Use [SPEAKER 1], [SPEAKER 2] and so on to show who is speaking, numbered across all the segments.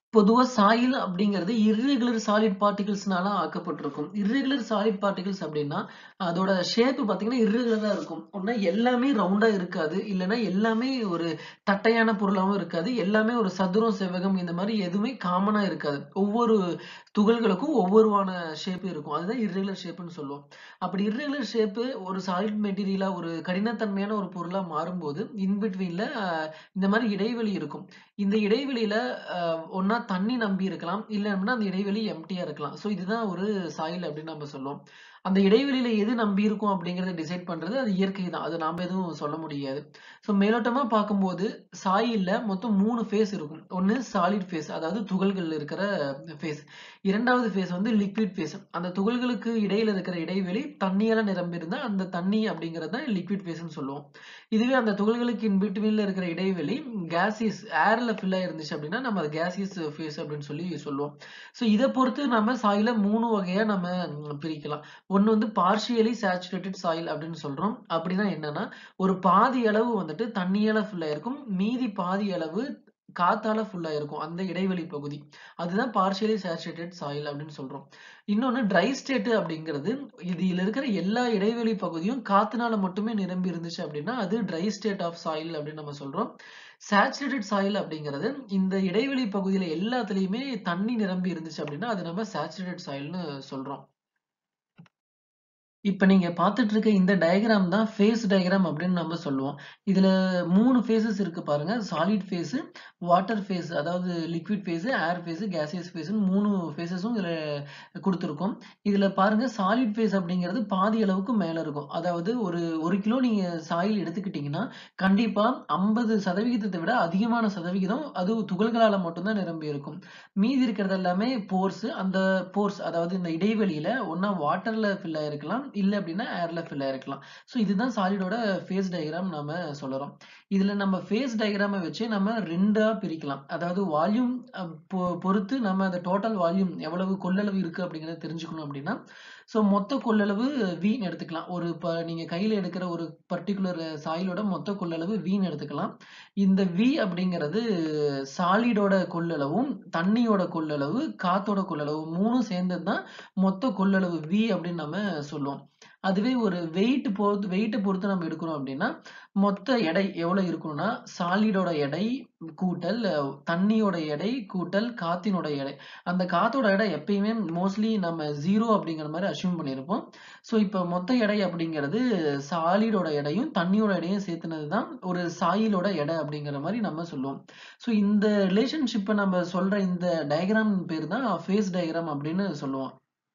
[SPEAKER 1] பொதுவா சாயில் அப்படிங்கிறது irregular solid பார்ட்டிகிள்ஸ்னால ஆக்கப்பட்டிருக்கும். இர்ரெகுலர் சாலிட் பார்ட்டிகிள்ஸ் அப்படின்னா, அதோட ஷேப் பார்த்தீங்கன்னா இர்ரெகுலரா இருக்கும். ஒண்ணு எல்லாமே ரவுண்டா இருக்காது. இல்லன்னா எல்லாமே ஒரு தட்டையான பொருளாவும் இருக்காது. எல்லாமே ஒரு சதுரம், செவ்வகம் இந்த மாரி எதுவுமே காமனா இருக்காது. ஒவ்வொரு துகள்களுக்கும் ஒவ்வொருவான ஷேப் இருக்கும். அதுதான் இர்ரெகுலர் ஷேப்ன்னு சொல்லுவோம். அப்படி இர்ரெகுலர் ஷேப் ஒரு சாலிட் மெட்டீரியலா ஒரு கடினத்தன்மையான ஒரு பொருளா மாறும்போது, இன் பிட்வீன்ல அ இந்த மாரி இடைவெளி இருக்கும். இந்த இடைவெளியில அ ஒண்ணா தண்ணி நம்பி இருக்கலாம். இல்ல அப்படின்னா அந்த இடைவெளி எம்ப்டியா இருக்கலாம். ஸோ இதுதான் ஒரு சாயில் அப்படின்னு நம்ம சொல்லுவோம். அந்த இடைவெளியில எது நம்பி இருக்கும் அப்படிங்கிறத டிசைட் பண்றது அது இயற்கை தான். அது நாம எதுவும் சொல்ல முடியாது. ஸோ மேலோட்டமா பார்க்கும்போது சாயில்ல மொத்தம் 3 ஃபேஸ் இருக்கும். ஒண்ணு சாலிட் ஃபேஸ் அதாவது துகள்கள் இருக்கிற ஃபேஸ். 2வது ஃபேஸ் வந்து லிக்விட் ஃபேஸ். அந்த துகள்களுக்கு இடையில இருக்கிற இடைவெளி தண்ணீயால நிரம்பியிருந்தா அந்த தண்ணி அப்படிங்கிறது தான் லிக்விட் ஃபேஸ்ன்னு சொல்லுவோம். இதுவே அந்த துகள்களுக்கு இன் பிட்வீன்ல இருக்கிற இடைவெளி கேஸியஸ் ஏர்ல ஃபில் ஆயிருந்துச்சு அப்படின்னா, நம்ம அது கேஸியஸ் ஃபேஸ் அப்படின்னு சொல்லி சொல்லுவோம். ஸோ இத பொறுத்து நம்ம சாயில 3 வகையா நம்ம பிரிக்கலாம். ஒண்ணு வந்து பார்ஷியலி சேச்சுரேட்டட் சாயில் அப்படின்னு சொல்றோம். அப்படின்னா என்னன்னா, ஒரு பாதி அளவு வந்துட்டு தண்ணியால ஃபில் ஆயிருக்கும். மீதி பாதி அளவு காத்தால ஃபுல் ஆயிருக்கும். அந்த இடைவெளி பகுதி. அதுதான் பார்ஷியலி சேச்சுரேட்டட் சாயில் அப்படின்னு சொல்றோம். இன்னொன்னு ட்ரை ஸ்டேட் அப்படிங்கிறது, இதுல இருக்கிற எல்லா இடைவெளி பகுதியும் காத்துனால மட்டுமே நிரம்பி இருந்துச்சு அப்படின்னா, அது ட்ரை ஸ்டேட் ஆஃப் சாயில் அப்படின்னு நம்ம சொல்றோம். சேச்சுரேட்டட் சாயில் அப்படிங்கிறது, இந்த இடைவெளி பகுதியில எல்லாத்துலயுமே தண்ணி நிரம்பி இருந்துச்சு அப்படின்னா, அது நம்ம சேச்சுரேட்டட் சாயில்ன்னு சொல்றோம். இப்ப நீங்க பார்த்துட்டு இருக்க இந்த டயகிராம் தான் ஃபேஸ் டயகிராம் அப்படின்னு நம்ம சொல்லுவோம். இதுல 3 ஃபேஸஸ் இருக்கு பாருங்க. சாலிட் ஃபேஸ், வாட்டர் ஃபேஸ் அதாவது liquid phase, air phase, gaseous ஃபேஸ்ன்னு 3 ஃபேஸஸும் இதுல குடுத்திருக்கோம். இதுல பாருங்க சாலிட் ஃபேஸ் அப்படிங்கிறது பாதி அளவுக்கு மேல இருக்கும். அதாவது ஒரு 1 கிலோ நீங்க சாயில் எடுத்துக்கிட்டீங்கன்னா, கண்டிப்பா 50% விட அதிகமான சதவிகிதம் அது துகள்களால மட்டும் தான் நிரம்பி இருக்கும். மீதி இருக்கிறது எல்லாமே போர்ஸ். அந்த போர்ஸ் அதாவது இந்த இடைவெளியில ஒண்ணா வாட்டர்ல ஃபில் ஆயிருக்கலாம். இல்ல அப்படின்னா ஏர்ல ஃபில் ஆயிருக்கலாம். ஸோ இதுதான் சாலிடோட ஃபேஸ் டயகிராம் நாம சொல்லுறோம். இதுல நம்ம ஃபேஸ் டயகிராம வச்சு நம்ம 2ஆ பிரிக்கலாம். அதாவது வால்யூம் அ பொ பொறுத்து நம்ம அந்த டோட்டல் வால்யூம் எவ்வளவு கொள்ளளவு இருக்கு அப்படிங்கிறத தெரிஞ்சுக்கணும் அப்படின்னா, ஸோ மொத்த கொள்ளளவு Vன்னு எடுத்துக்கலாம். ஒரு இப்ப நீங்க கையில எடுக்கிற ஒரு பர்ட்டிகுலர் சாயிலோட மொத்த கொள்ளளவு Vன்னு எடுத்துக்கலாம். இந்த V அப்படிங்கிறது சாலிடோட கொள்ளளவும், தண்ணியோட கொள்ளளவு, காத்தோட கொள்ளளவு 3ம் சேர்ந்தது தான் மொத்த கொள்ளளவு V அப்படின்னு நம்ம சொல்லுவோம். அதுவே ஒரு வெயிட் பொறுத்து வெயிட்ட பொறுத்து நம்ம எடுக்கிறோம் அப்படின்னா, மொத்த எடை எவ்வளவு இருக்கணும்னா, சாலிடோட எடை கூட்டல் தண்ணியோட எடை கூட்டல் காத்தினோட எடை. அந்த காத்தோட எடை எப்பயுமே மோஸ்ட்லி நம்ம 0 அப்படிங்கிற மாரி அஸ்யூம் பண்ணியிருப்போம். ஸோ இப்ப மொத்த எடை அப்படிங்கிறது சாலிடோட எடையும், தண்ணியோட எடையும் சேர்த்துனது தான் ஒரு சாயிலோட எடை அப்படிங்கிற மாரி நம்ம சொல்லுவோம். ஸோ இந்த ரிலேஷன்ஷிப்ப நம்ம சொல்ற இந்த டயகிராம் பேரு தான் ஃபேஸ் டயகிராம் அப்படின்னு சொல்லுவோம்.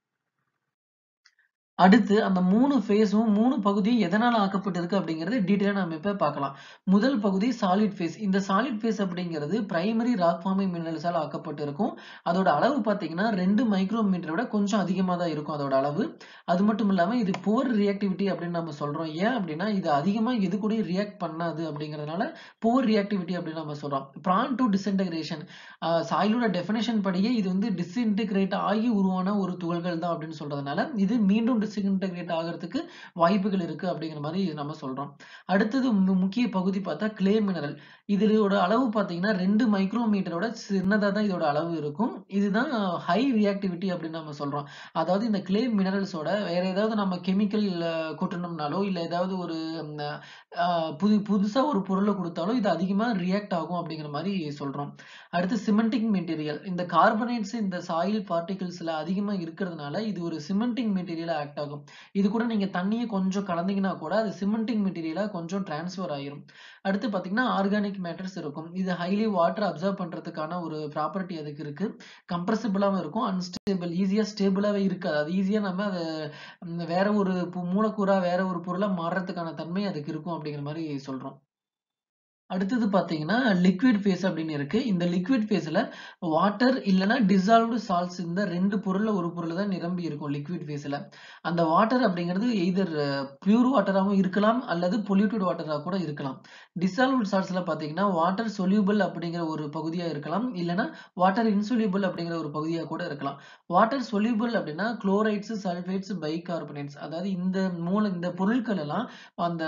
[SPEAKER 1] அடுத்து அந்த 3 ஃபேஸும் 3 பகுதியும் எதனால ஆக்கப்பட்டிருக்கு அப்படிங்கிறத டீட்டெயிலா நம்ம இப்ப பார்க்கலாம். முதல் பகுதி சாலிட் ஃபேஸ். இந்த சாலிட் ஃபேஸ் அப்படிங்கிறது பிரைமரி ராக் ஃபார்மிங் மினரல்ஸால ஆக்கப்பட்டிருக்கும். அதோட அளவு பார்த்தீங்கன்னா 2 மைக்ரோமீட்டர விட கொஞ்சம் அதிகமா தான் இருக்கும் அதோட அளவு. அது மட்டும் இல்லாம இது புவர் ரியாக்டிவிட்டி அப்படின்னு நம்ம சொல்றோம். ஏன் அப்படின்னா, இது அதிகமா எது கூடயும் ரியாக்ட் பண்ணாது அப்படிங்கிறதுனால புவர் ரியாக்டிவிட்டி அப்படின்னு நம்ம சொல்றோம். பிரான் டூ டிஸ்இன்டகிரேஷன் அ சாயிலோட டெஃபினிஷன் படியே இது வந்து டிஸ்இன்டகிரேட் ஆகி உருவான ஒரு துகள்கள் தான் அப்படின்னு சொல்றதுனால, இது மீண்டும் டிஸ்இன்டகிரேட் ஆகுறதுக்கு வாய்ப்புகள் இருக்கு அப்படிங்கிற மாரி நம்ம சொல்றோம். அடுத்தது மு முக்கிய பகுதி பார்த்தா கிளே மினரல். இதோட அளவு பார்த்தீங்கன்னா 2 மைக்ரோமீட்டரோட சின்னதா தான் இதோட அளவு இருக்கும். இதுதான் ஹை ரியாக்டிவிட்டி அப்படின்னு நம்ம சொல்றோம். அதாவது இந்த கிளே மினரல்ஸோட வேற ஏதாவது நம்ம கெமிக்கல் கொட்டணும்னாலோ, இல்ல ஏதாவது ஒரு அ புது புதுசா ஒரு பொருள குடுத்தாலும் இது அதிகமா ரியாக்ட் ஆகும் அப்படிங்கிற மாரி சொல்றோம். அடுத்து சிமென்டிங் மெட்டீரியல். இந்த கார்பனேட்ஸ் இந்த சாயில் பார்ட்டிகிள்ஸ்ல அதிகமா இருக்கிறதுனால, இது ஒரு சிமென்டிங் மெட்டீரியலா ஆக்ட் ஆகும். இது கூட நீங்க தண்ணீய கொஞ்சம் கலந்தீங்கன்னா கூட அது சிமென்டிங் மெட்டீரியலா கொஞ்சம் டிரான்ஸ்ஃபர் ஆயிரும். அடுத்து பார்த்தீங்கன்னா, ஆர்கானிக் மேட்டர்ஸ் இருக்கும். இது ஹைலி வாட்டர் அப்சர்வ் பண்றதுக்கான ஒரு ப்ராப்பர்ட்டி அதுக்கு இருக்கு. கம்ப்ரசிபிளாவும் இருக்கும். அன்ஸ்டேபிள் ஈஸியா ஸ்டேபிளாவே இருக்காது. அது ஈஸியா நம்ம அத வேற ஒரு மூலக்கூறா வேற ஒரு பொருளா மாறுறதுக்கான தன்மை அதுக்கு இருக்கும் அப்படிங்கிற மாரி சொல்றோம். அடுத்தது பார்த்தீங்கன்னா, லிக்விட் ஃபேஸ் அப்படின்னு இருக்கு. இந்த லிக்விட் ஃபேஸ்ல வாட்டர் இல்லன்னா டிசால்வ்டு சால்ட்ஸ் இந்த 2 பொருள்ல ஒரு பொருள் தான் நிரம்பி இருக்கும் லிக்விட் ஃபேஸ்ல. அந்த வாட்டர் அப்படிங்கிறது எய்தர் பியூர் வாட்டராவும் இருக்கலாம், அல்லது பொல்யூட்டட் வாட்டரா கூட இருக்கலாம். டிசால்வ்டு சால்ட்ஸ்ல பார்த்தீங்கன்னா, வாட்டர் சொல்யூபிள் அப்படிங்கிற ஒரு பகுதியா இருக்கலாம். இல்லன்னா வாட்டர் இன்சொல்யூபிள் அப்படிங்கிற ஒரு பகுதியா கூட இருக்கலாம். வாட்டர் சொல்யூபிள் அப்படின்னா குளோரைட்ஸ், சல்பேட்ஸ், பைகார்பனேட்ஸ் அதாவது இந்த மூல இந்த பொருட்கள் எல்லாம் அந்த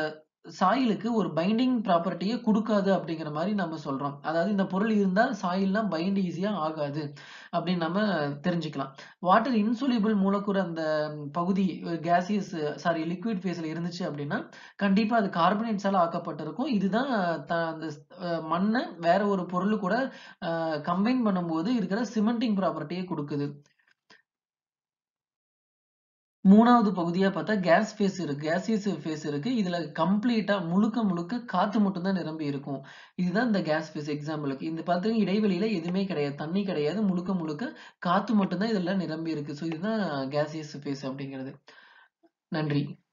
[SPEAKER 1] சாயிலுக்கு ஒரு பைண்டிங் ப்ராப்பர்ட்டியை குடுக்காது அப்படிங்கிற மாரி நம்ம சொல்றோம். அதாவது இந்த பொருள் இருந்தா சாயில்லாம் பைண்ட் ஈஸியா ஆகாது அப்படின்னு நம்ம தெரிஞ்சுக்கலாம். வாட்டர் இன்சால்யூபிள் மூலக்கூறு அந்த பகுதி கேசியஸ் சாரி லிக்விட் ஃபேஸ்ல இருந்துச்சு அப்படின்னா, கண்டிப்பா அது கார்பனேட்ஸால ஆக்கப்பட்டிருக்கும். இதுதான் த அந்த அ மண்ண வேற ஒரு பொருள் கூட அ கம்பைன் பண்ணும்போது இருக்கிற சிமெண்டிங் ப்ராப்பர்ட்டிய குடுக்குது. 3வது பகுதியா பார்த்தா கேஸ் ஃபேஸ் இருக்கு. கேசியஸ் ஃபேஸ் இருக்கு. இதுல கம்ப்ளீட்டா முழுக்க முழுக்க காத்து மட்டும் தான் நிரம்பி இருக்கும். இதுதான் இந்த கேஸ் ஃபேஸ் எக்ஸாம்பிளுக்கு. இந்த பார்த்தீங்கன்னா இடைவெளியில எதுவுமே கிடையாது. தண்ணி கிடையாது. முழுக்க முழுக்க காத்து மட்டும் தான் இதுல நிரம்பி இருக்கு. ஸோ இதுதான் கேசியஸ் ஃபேஸ் அப்படிங்கிறது. நன்றி.